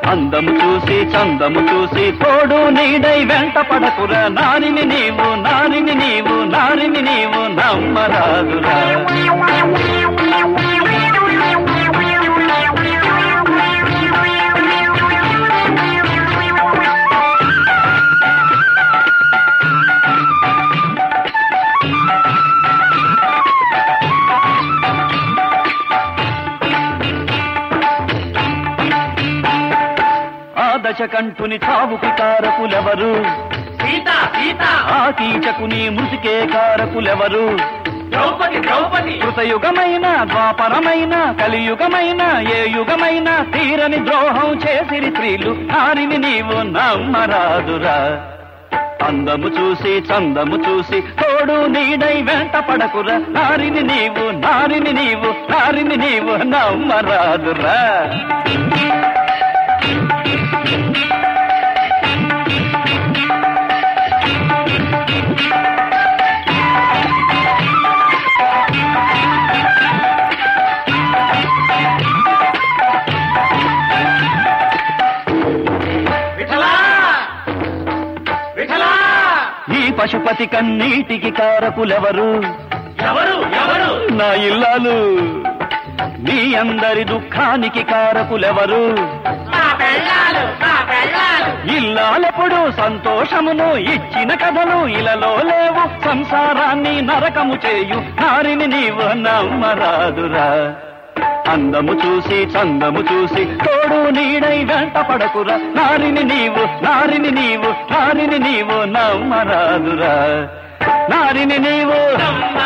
అందము చూసి చందము చూసి తోడు నీడై వెంట పడకురా నారిని నీవు నారిని నీవు నారిని నీవు నమ్మరాదురా ఆ దశకంఠుని చావుకి కారకులెవరు సీత సీత ఆ కీచకుని మృతికే కారకులెవరు ద్రౌపది ద్రౌపది కృతయుగమైన ద్వాపరమైన కలియుగమైన ఏ యుగమైన తీరని ద్రోహం చేసిరి స్త్రీలు నారిని నీవు నమ్మరాదురా అందము చూసి చందము చూసి తోడు నీడై వెంట పడకురా నారిని నీవు నారిని నీవు నారిని నీవు నమ్మరాదురా విఠలా విఠలా ఈ పశుపతి కన్నీటికి కారకులెవరు ఎవరు ఎవరు నా ఇల్లాలు మీ అందరి దుఃఖానికి కారకులెవరు నా పెళ్ళాలు నా పెళ్ళాలు ఇల్లాలెప్పుడు సంతోషమును ఇచ్చిన కథలు ఇలలో లేవు సంసారాన్ని నరకము చేయు నారిని నీవు నమ్మరాదురా అందము చూసి చందము చూసి తోడు నీడై వెంట పడకురా నారిని నీవు నారిని నీవు నారిని నీవు నమ్మరాదురా నారిని నీవు